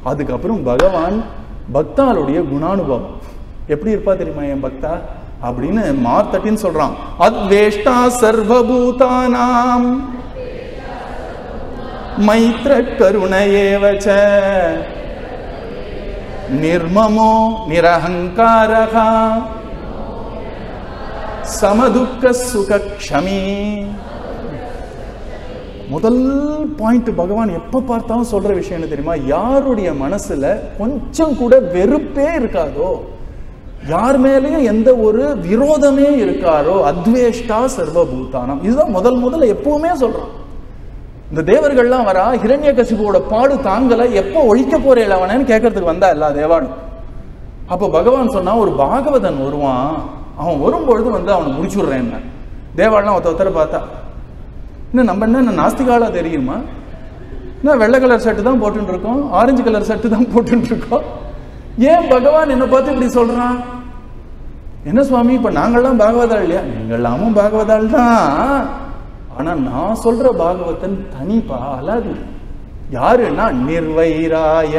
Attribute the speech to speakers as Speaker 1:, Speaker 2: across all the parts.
Speaker 1: அதுக்கப்புறம் பகவான் பக்தாளுடைய குணானுபவம் எப்படி இருப்பா தெரியுமா என் பக்தா அப்படின்னு மார்த்தட்டின்னு சொல்றான் அத்வேஷ்டா சர்வபூதானாம் மைத்ர கருணையேவச்ச நிர்மமோ நிரஹங்காரகா சமதுக்க சுகக்ஷமி முதல் பாயிண்ட் பகவான் எப்ப பார்த்தாலும் சொல்ற விஷயம் என்ன தெரியுமா யாருடைய மனசுல கொஞ்சம் கூட வெறுப்பே இருக்காதோ யார் மேலேயும் எந்த ஒரு விரோதமே இருக்காரோ அத்வேஷ்டா சர்வபூதானம் இதுதான் முதல் முதல்ல எப்பவுமே சொல்றான் இந்த தேவர்கள்லாம் வரா ஹிரண்ய கசிபோட பாடு தாங்கல எப்போ ஒழிக்க போறேன் அவனேன்னு கேட்கறதுக்கு வந்தா எல்லா தேவானும் அப்போ பகவான் சொன்னா ஒரு பாகவதன் வருவான் அவன் வரும்பொழுது வந்து அவனை முடிச்சுடுறேன் என்ன தேவாள்லாம் ஒருத்த ஒருத்தரை பார்த்தா இன்னும் நம்ம என்ன நாஸ்திகாலா தெரியுமா என்ன வெள்ளை கலர் ஷர்ட் தான் போட்டுட்டு இருக்கோம் ஆரஞ்சு கலர் ஷர்ட் தான் போட்டுட்டு இருக்கோம் ஏன் பகவான் என்னை பார்த்து இப்படி சொல்றான் என்ன சுவாமி இப்ப நாங்கள்லாம் பாகவதாள் இல்லையா நீங்களாமும் பாகவதாள் தான் ஆனா நான் சொல்ற பாகவதன் தனிப்பா அழகு யாருன்னா நிர்வைராய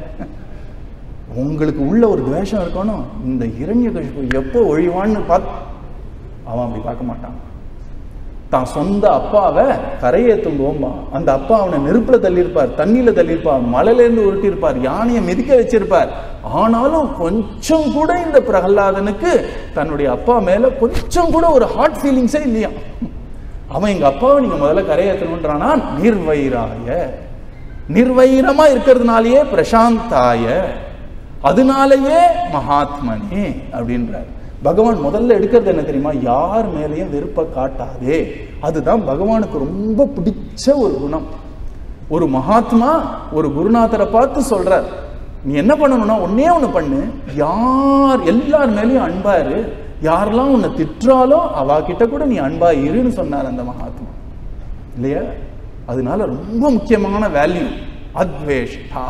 Speaker 1: உங்களுக்கு உள்ள ஒரு துவேஷம் இருக்கணும் இந்த இரண்ய கழிப்பு எப்போ ஒழிவான்னு பார்த்து அவன் அப்படி பார்க்க மாட்டான் தான் சொந்த அப்பாவை கரையேற்றும் போம்பா அந்த அப்பா அவனை நெருப்புல தள்ளியிருப்பார் தண்ணியில தள்ளியிருப்பார் மலையிலேருந்து உருட்டியிருப்பார் யானையை மிதிக்க வச்சிருப்பார் ஆனாலும் கொஞ்சம் கூட இந்த பிரகலாதனுக்கு தன்னுடைய அப்பா மேல கொஞ்சம் கூட ஒரு ஹார்ட் ஃபீலிங்ஸே இல்லையா அவன் எங்க அப்பாவை நீங்க முதல்ல கரையேற்றணுன்றானா நிர்வைராய நிர்வைரமா இருக்கிறதுனாலயே பிரசாந்தாய அதனாலேயே மகாத்மனே அப்படின்றார் பகவான் முதல்ல எடுக்கிறது என்ன தெரியுமா யார் மேலேயும் வெறுப்பை காட்டாதே அதுதான் பகவானுக்கு ரொம்ப பிடிச்ச ஒரு குணம் ஒரு மகாத்மா ஒரு குருநாதரை பார்த்து சொல்றார் நீ என்ன பண்ணணும்னா ஒன்னே ஒன்று பண்ணு யார் எல்லார் மேலேயும் அன்பா இரு யாரெல்லாம் உன்னை திட்டுறாலோ அவா கிட்ட கூட நீ அன்பா இருன்னு சொன்னார் அந்த மகாத்மா இல்லையா அதனால ரொம்ப முக்கியமான வேல்யூ அத்வேஷ்டா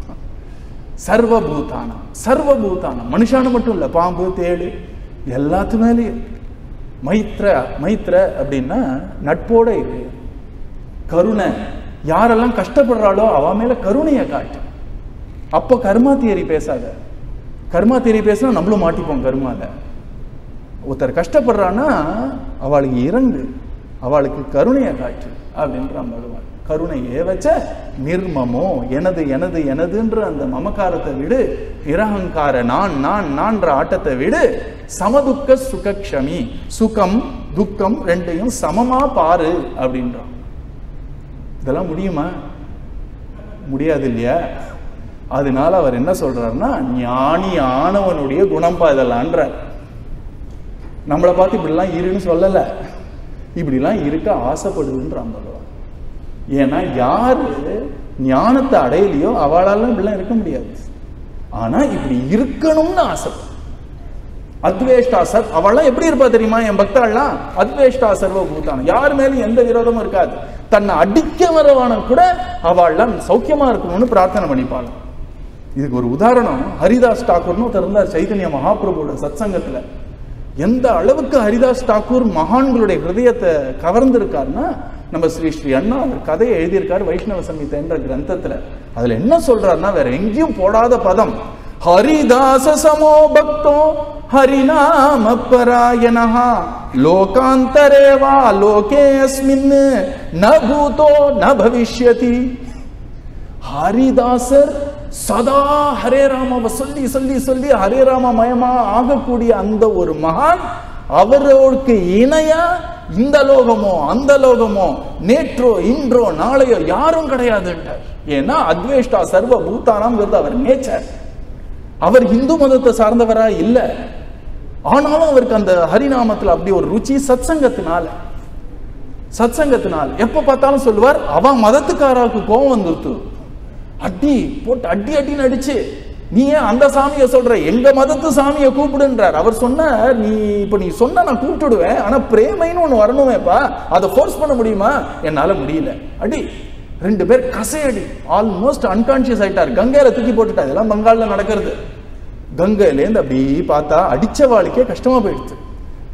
Speaker 1: சர்வபூதானம் சர்வபூதானம் மனுஷான மட்டும் இல்லை பாம்பு தேடு எல்லாத்து மேலேயும் மைத்ர மைத்ர அப்படின்னா நட்போட இரு கருணை யாரெல்லாம் கஷ்டப்படுறாளோ அவ மேல கருணையை காட்டு அப்போ கர்மா தியரி பேசாத கர்மா தியரி பேசினா நம்மளும் மாட்டிப்போம் கர்மால ஒருத்தர் கஷ்டப்படுறான்னா அவளுக்கு இறங்கு அவளுக்கு கருணையை காட்டு அப்படின்றான் பகவான் கருணையே வச்ச நிர்மமோ எனது எனது எனதுன்ற அந்த மமக்காரத்தை விடு நிரகங்கார நான் நான் நான்ற ஆட்டத்தை விடு சமதுக்க சுகக்ஷமி சுகம் துக்கம் ரெண்டையும் சமமா பாரு அப்படின்றான் இதெல்லாம் முடியுமா முடியாது இல்லையா அதனால அவர் என்ன சொல்றாருன்னா ஞானி ஆனவனுடைய குணம்பா இதெல்லான்றார் நம்மளை பார்த்து இப்படிலாம் இருன்னு சொல்லலை இப்படிலாம் இருக்க ஆசைப்படுதுன்றான் பகவான் ஏன்னா யாரு ஞானத்தை அடையலையோ அவளால இப்படிலாம் இருக்க முடியாது ஆனா இப்படி இருக்கணும்னு ஆசை அத்வேஷ்டா சர் அவள்லாம் எப்படி இருப்பா தெரியுமா என் பக்தாள்லாம் அத்வேஷ்டா சர்வ பூதானம் யார் மேலும் எந்த விரோதமும் இருக்காது தன்னை அடிக்க வரவான கூட அவள்லாம் சௌக்கியமா இருக்கணும்னு பிரார்த்தனை பண்ணிப்பாள் இதுக்கு ஒரு உதாரணம் ஹரிதாஸ் டாக்கூர்னு ஒருத்தர் இருந்தார் சைதன்ய மகாபிரபுவோட சத்சங்கத்துல எந்த அளவுக்கு ஹரிதாஸ் டாக்கூர் மகான்களுடைய ஹிருதயத்தை கவர்ந்திருக்காருன்னா நம்ம ஸ்ரீ ஸ்ரீ அண்ணா அவர் கதையை எழுதியிருக்காரு வைஷ்ணவ சமித என்ற கிரந்தத்துல அதுல என்ன சொல்றாருன்னா வேற எங்கேயும் போடாத பதம் ஹரிதாச சமோ பக்தோ ஹரிநாம பராயணா லோகாந்தரே வா லோகே அஸ்மின் ந பூதோ ந பவிஷ்யதி ஹரிதாசர் சதா ஹரே ராமாவை சொல்லி சொல்லி சொல்லி ஹரே ராம மயமா ஆகக்கூடிய அந்த ஒரு மகான் அவரோருக்கு இணையா இந்த லோகமோ அந்த லோகமோ நேற்றோ இன்றோ நாளையோ யாரும் கிடையாதுன்றார் ஏன்னா அத்வேஷ்டா சர்வ பூத்தானாம்ங்கிறது அவர் நேச்சர் அவர் இந்து மதத்தை சார்ந்தவரா இல்ல ஆனாலும் அவருக்கு அந்த ஹரிநாமத்துல அப்படி ஒரு ருச்சி சத்சங்கத்தினால சத்சங்கத்தினால் எப்ப பார்த்தாலும் சொல்லுவார் அவன் மதத்துக்காராவுக்கு கோபம் வந்துருத்து அடி போட்டு அடி அடின்னு அடிச்சு நீ ஏன் அந்த சாமியை சொல்ற எங்க மதத்து சாமியை கூப்பிடுன்றார் அவர் சொன்னார் நீ இப்ப நீ சொன்னா நான் கூப்பிட்டுடுவேன் ஆனா பிரேமைன்னு ஒண்ணு வரணுமேப்பா அதை ஃபோர்ஸ் பண்ண முடியுமா என்னால முடியல அடி ரெண்டு பேர் கசையடி ஆல்மோஸ்ட் அன்கான்சியஸ் ஆயிட்டார் கங்கையில தூக்கி போட்டுட்டா இதெல்லாம் பங்கால்ல நடக்கிறது கங்கையிலேருந்து அப்படி பார்த்தா அடிச்ச வாளுக்கே கஷ்டமா போயிடுச்சு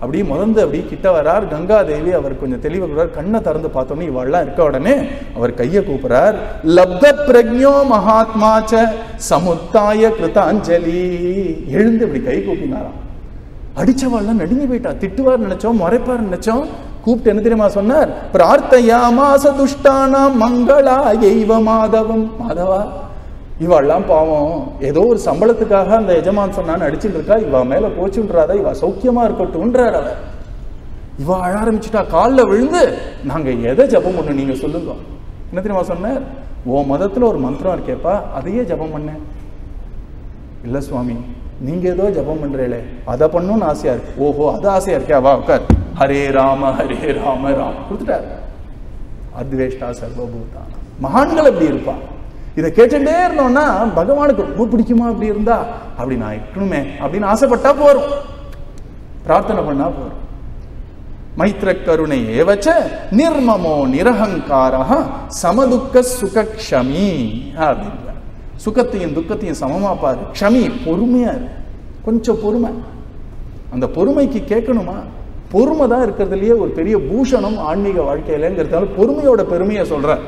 Speaker 1: அப்படியே முதந்து அப்படியே கிட்ட வரார் கங்காதேவி அவர் கொஞ்சம் தெளிவு கொடுறார் கண்ணை திறந்து பார்த்தோன்னே இவெல்லாம் இருக்க உடனே அவர் கையை கூப்பிடுறார் லப்த பிரக்ஞோ மகாத்மாச்ச சமுத்தாய கிருதாஞ்சலி எழுந்து இப்படி கை கூப்பினாராம் அடிச்சவாள்லாம் நடுங்கி போயிட்டா திட்டுவார் நினைச்சோம் முறைப்பார் நினைச்சோம் கூப்பிட்டு என்ன தெரியுமா சொன்னார் பிரார்த்தையா மாச துஷ்டானாம் மங்களா எய்வ மாதவம் மாதவா இவாள்லாம் பாவம் ஏதோ ஒரு சம்பளத்துக்காக அந்த எஜமான் சொன்னான்னு அடிச்சுட்டு இருக்கா இவ மேல போச்சுன்றாத இவ சௌக்கியமா இருக்கட்டும்ன்றார் அவர் இவ அழ ஆரம்பிச்சுட்டா காலில் விழுந்து நாங்க எதை ஜெபம் பண்ணணும் நீங்க சொல்லுங்க என்ன தெரியுமா சொன்னார் ஓ மதத்துல ஒரு மந்திரம் இருக்கேப்பா அதையே ஜெபம் பண்ணேன் இல்ல சுவாமி நீங்க ஏதோ ஜெபம் பண்றீங்களே அதை பண்ணணும்னு ஆசையா இருக்கு ஓஹோ அது ஆசையா இருக்கே வா உட்கார் ஹரே ராம ஹரே ராம ராம் கொடுத்துட்டார் அத்வேஷ்டா சர்வபூதா மகான்கள் அப்படி இருப்பான் இதை கேட்டுட்டே இருந்தோம்னா பகவானுக்கு ரொம்ப பிடிக்குமா அப்படி இருந்தா அப்படி நான் இருக்கணுமே அப்படின்னு ஆசைப்பட்டா போறோம் பிரார்த்தனை பண்ணா போறோம் மைத்திர கருணை ஏவச்ச நிர்மமோ நிரகங்காரா சமதுக்க சுகக்ஷமி அப்படின்ற சுகத்தையும் துக்கத்தையும் சமமா பாரு க்ஷமி பொறுமையா இரு கொஞ்சம் பொறுமை அந்த பொறுமைக்கு கேட்கணுமா பொறுமை தான் இருக்கிறதுலயே ஒரு பெரிய பூஷணம் ஆன்மீக வாழ்க்கையிலங்கிறதால பொறுமையோட பெருமையை சொல்றேன்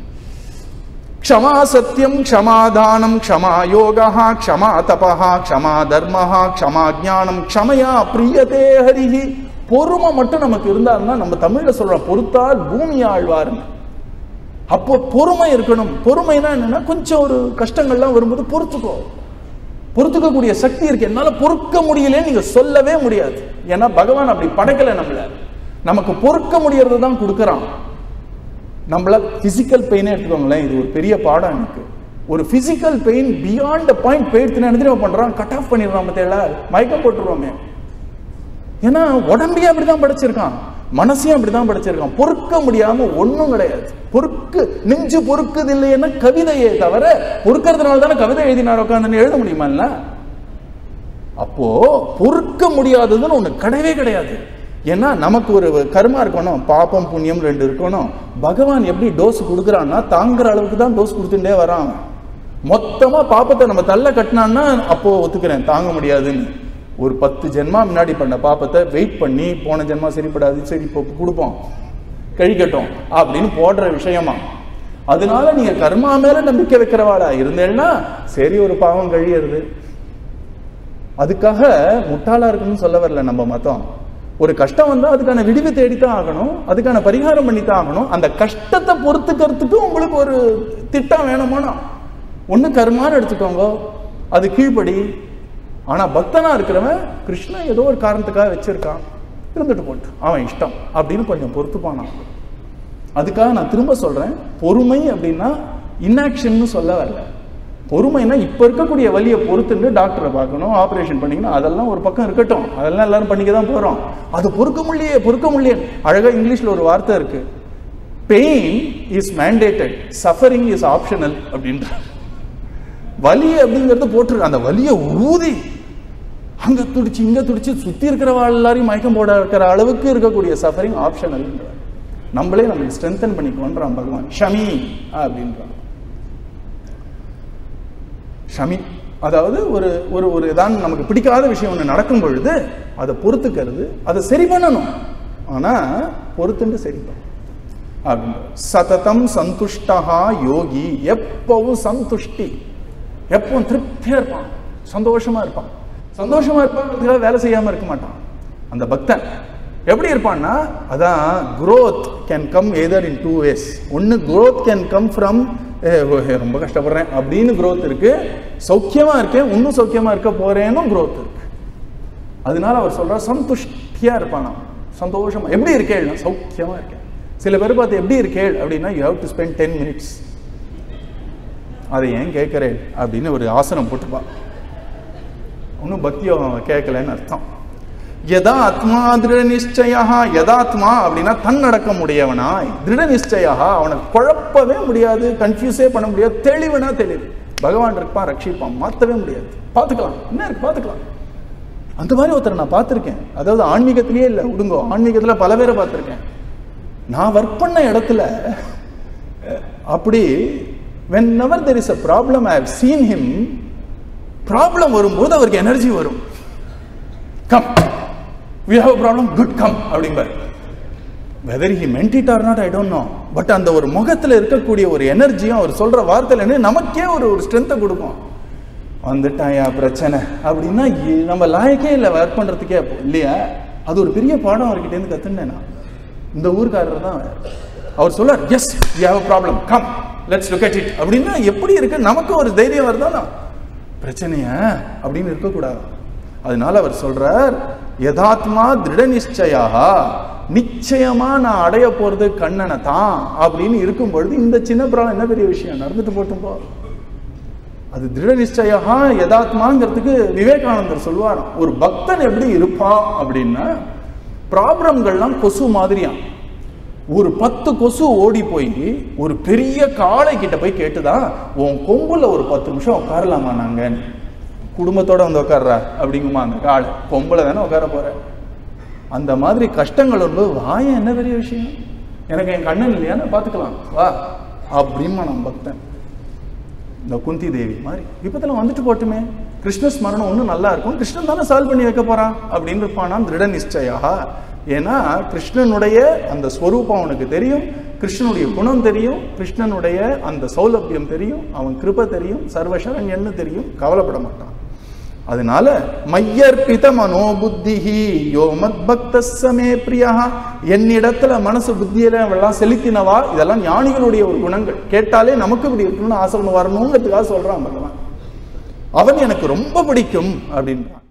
Speaker 1: க்ஷமா சத்தியம் க்ஷமாதானம் க்ஷமா யோகா க்ஷமா தபா க்ஷமா தர்மஹா க்ஷமா ஞானம் க்ஷமையா பிரியதே ஹரிஹி பொறுமை மட்டும் நமக்கு இருந்தாருன்னா நம்ம தமிழ்ல சொல்றோம் பொறுத்தால் பூமி ஆழ்வார்னு அப்போ பொறுமை இருக்கணும் பொறுமைனா என்னன்னா கொஞ்சம் ஒரு கஷ்டங்கள்லாம் வரும்போது பொறுத்துக்கோ பொறுத்துக்கக்கூடிய சக்தி இருக்கு என்னால பொறுக்க முடியலன்னு நீங்க சொல்லவே முடியாது ஏன்னா பகவான் அப்படி படைக்கல நம்மள நமக்கு பொறுக்க முடியறது தான் கொடுக்கறான் நம்மள பிசிக்கல் பெயினே எடுத்துக்கோங்களேன் இது ஒரு பெரிய பாடம் எனக்கு ஒரு பிசிக்கல் பெயின் பியாண்ட் பாயிண்ட் போயிடுச்சுன்னா என்ன தெரியுமா பண்றான் கட் ஆஃப் பண்ணிடுறான் மத்தியில மயக்கம் போட்டுருவோமே ஏன்னா உடம்பையும் அப்படிதான் படைச்சிருக்கான் மனசையும் அப்படிதான் படைச்சிருக்கான் பொறுக்க முடியாம ஒண்ணும் கிடையாது பொறுக்கு நெஞ்சு பொறுக்குது இல்லைன்னா கவிதையே தவிர பொறுக்கிறதுனால தானே கவிதை எழுதினார் உட்காந்து எழுத முடியுமா இல்ல அப்போ பொறுக்க முடியாததுன்னு ஒண்ணு கிடையவே கிடையாது ஏன்னா நமக்கு ஒரு கர்மா இருக்கணும் பாப்பம் புண்ணியம் ரெண்டு இருக்கணும் பகவான் எப்படி டோஸ் கொடுக்குறான்னா தாங்குற அளவுக்கு தான் டோஸ் கொடுத்துட்டே வரான் மொத்தமா பாப்பத்தை நம்ம தள்ள கட்டினான்னா அப்போ ஒத்துக்கிறேன் தாங்க முடியாதுன்னு ஒரு பத்து ஜென்மா முன்னாடி பண்ண பாப்பத்தை வெயிட் பண்ணி போன ஜென்மா சரிப்படாது சரி இப்போ கொடுப்போம் கழிக்கட்டும் அப்படின்னு போடுற விஷயமா அதனால நீங்க கர்மா மேல நம்பிக்கை வைக்கிறவாளா இருந்தேன்னா சரி ஒரு பாவம் கழியறது அதுக்காக முட்டாளா இருக்குன்னு சொல்ல வரல நம்ம மதம் ஒரு கஷ்டம் வந்தா அதுக்கான விடிவு தேடித்தான் ஆகணும் அதுக்கான பரிகாரம் பண்ணித்தான் ஆகணும் அந்த கஷ்டத்தை பொறுத்துக்கிறதுக்கு உங்களுக்கு ஒரு திட்டம் வேணுமானா ஒண்ணு கர்மான்னு எடுத்துக்கோங்க அது கீழ்ப்படி ஆனா பக்தனா இருக்கிறவன் கிருஷ்ணன் ஏதோ ஒரு காரணத்துக்காக வச்சிருக்கான் இருந்துட்டு போட்டு அவன் இஷ்டம் அப்படின்னு கொஞ்சம் பொறுத்துப்பானா அதுக்காக நான் திரும்ப சொல்றேன் பொறுமை அப்படின்னா இன்னாக்ஷன்னு சொல்ல வரல பொறுமைனா இப்ப இருக்கக்கூடிய வலியை பொறுத்துட்டு டாக்டரை பார்க்கணும் ஆபரேஷன் பண்ணிக்கணும் அதெல்லாம் ஒரு பக்கம் இருக்கட்டும் அதெல்லாம் எல்லாரும் பண்ணிக்க தான் போறோம் அது பொறுக்க முடியலையே பொறுக்க முடியல அழகா இங்கிலீஷ்ல ஒரு வார்த்தை இருக்கு pain is mandated suffering is optional அப்படின்ற வலி அப்படிங்கிறது போட்டுருக்கு அந்த வலியை ஊதி அங்க துடிச்சு இங்க துடிச்சு சுத்தி இருக்கிறவா எல்லாரையும் மயக்கம் போட இருக்கிற அளவுக்கு இருக்கக்கூடிய சஃபரிங் ஆப்ஷனல் நம்மளே நம்ம ஸ்ட்ரென்தன் பண்ணிக்கோன்றான் பகவான் ஷமி அப்படின்றான் ஷமி அதாவது ஒரு ஒரு ஒரு ஏதாவது நமக்கு பிடிக்காத விஷயம் ஒன்று நடக்கும் பொழுது அதை பொறுத்துக்கிறது அதை சரி பண்ணணும் ஆனா பொறுத்துட்டு சரி பண்ணணும் அப்படின்ற சததம் சந்துஷ்டா யோகி எப்பவும் சந்துஷ்டி எப்பவும் திருப்தியா இருப்பான் சந்தோஷமா இருப்பான் சந்தோஷமா இருப்பாங்கிறதுக்காக வேலை செய்யாம இருக்க மாட்டான் அந்த பக்தன் எப்படி இருப்பான்னா அதான் growth can come either in two ways ஒன்று growth கேன் கம் ஃப்ரம் ரொம்ப கஷ்டப்படுறேன் அப்படின்னு growth இருக்கு சௌக்கியமா இருக்கேன் இன்னும் சௌக்கியமா இருக்க போறேனும் growth இருக்கு அதனால அவர் சொல்றார் சந்துஷ்டியா இருப்பானா சந்தோஷமா எப்படி இருக்கேள் சௌக்கியமா இருக்கேன் சில பேர் பார்த்து எப்படி இருக்கேள் அப்படின்னா you have to spend ten minutes அதை ஏன் கேட்கிறேன் அப்படின்னு ஒரு ஆசனம் போட்டுப்பா ஒன்றும் பக்தியோகம் கேட்கலன்னு அர்த்தம் யதாத்மா திருட நிச்சயா யதாத்மா அப்படின்னா தன்னடக்கம் உடையவனாய் திருட நிச்சயா அவனை குழப்பவே முடியாது கன்ஃபியூஸே பண்ண முடியாது தெளிவுனா தெளிவு பகவான் இருப்பான் ரட்சிப்பான் மாற்றவே முடியாது பார்த்துக்கலாம் என்ன இருக்கு பார்த்துக்கலாம் அந்த மாதிரி ஒருத்தர் நான் பார்த்துருக்கேன் அதாவது ஆன்மீகத்திலேயே இல்லை விடுங்கோ ஆன்மீகத்தில் பல பேரை பார்த்துருக்கேன் நான் ஒர்க் பண்ண இடத்துல அப்படி whenever there is a problem I have seen him problem வரும்போது அவருக்கு எனர்ஜி வரும் come we have problem good come அப்படிம்பார் whether he meant it or not I don't know but அந்த ஒரு முகத்தில் இருக்கக்கூடிய ஒரு எனர்ஜியும் அவர் சொல்ற வார்த்தையில் என்ன நமக்கே ஒரு ஒரு ஸ்ட்ரென்த்தை கொடுக்கும் வந்துட்டாயா பிரச்சனை அப்படின்னா இ- நம்ம லாயக்கே இல்லை ஒர்க் பண்ணுறதுக்கே அப்போ இல்லையா அது ஒரு பெரிய பாடம் அவர்கிட்டேருந்து கற்றுனேன் நான் இந்த ஊர்க்காரர் தான் அவர். அவர் சொல்லார் yes you have problem come let's look at it அப்படின்னா எப்படி இருக்கு நமக்கு ஒரு தைரியம் வருதானா பிரச்சனைய அப்படின்னு இருக்கக்கூடாது அதனால அவர் சொல்றார் யதாத்மா திருட நிச்சயாக நிச்சயமா நான் அடைய போறது கண்ணனை தான் அப்படின்னு இருக்கும் பொழுது இந்த சின்ன பிராணம் என்ன பெரிய விஷயம் நடந்துட்டு போட்டும் போ அது திருட நிச்சயா யதாத்மாங்கிறதுக்கு விவேகானந்தர் சொல்லுவார் ஒரு பக்தன் எப்படி இருப்பான் அப்படின்னா ப்ராப்ளம்கள்லாம் கொசு மாதிரியாம் ஒரு பத்து கொசு ஓடி போய் ஒரு பெரிய காளை கிட்ட போய் கேட்டுதான் உன் கொம்புல ஒரு பத்து நிமிஷம் உட்காரலாமா நாங்க குடும்பத்தோட வந்து உட்கார்றா அப்படிங்குமா அந்த காளை கொம்புல தானே உட்கார போற அந்த மாதிரி கஷ்டங்கள் வரும்போது வாயன் என்ன பெரிய விஷயம் எனக்கு என் கண்ணன் இல்லையா நான் பார்த்துக்கலாம் வா அப்படிமா நான் பக்தன் இந்த குந்தி தேவி மாதிரி விபத்தில் வந்துட்டு போட்டுமே கிருஷ்ண ஸ்மரணம் ஒன்றும் நல்லா இருக்கும் கிருஷ்ணன் தானே சால்வ் பண்ணி வைக்க போறான் அப்படின்னு இருப்பானா திருட நிச்சயா ஏன்னா கிருஷ்ணனுடைய அந்த ஸ்வரூபம் அவனுக்கு தெரியும் கிருஷ்ணனுடைய குணம் தெரியும் கிருஷ்ணனுடைய அந்த சௌலபியம் தெரியும் அவன் கிருபை தெரியும் சர்வசரண்யன்னு தெரியும் கவலைப்பட மாட்டான் அதனால மையர்பித மனோபுத்திஹி யோ மத் பக்த சமே பிரியா என்னிடத்துல மனசு புத்தியில எல்லாம் செலுத்தினவா இதெல்லாம் ஞானிகளுடைய ஒரு குணங்கள் கேட்டாலே நமக்கு இப்படி இருக்கணும்னு ஆசை ஒண்ணு வரணுங்கிறதுக்காக சொல்றான் பகவான் அவன் எனக்கு ரொம்ப பிடிக்கும் அப்படின்றான்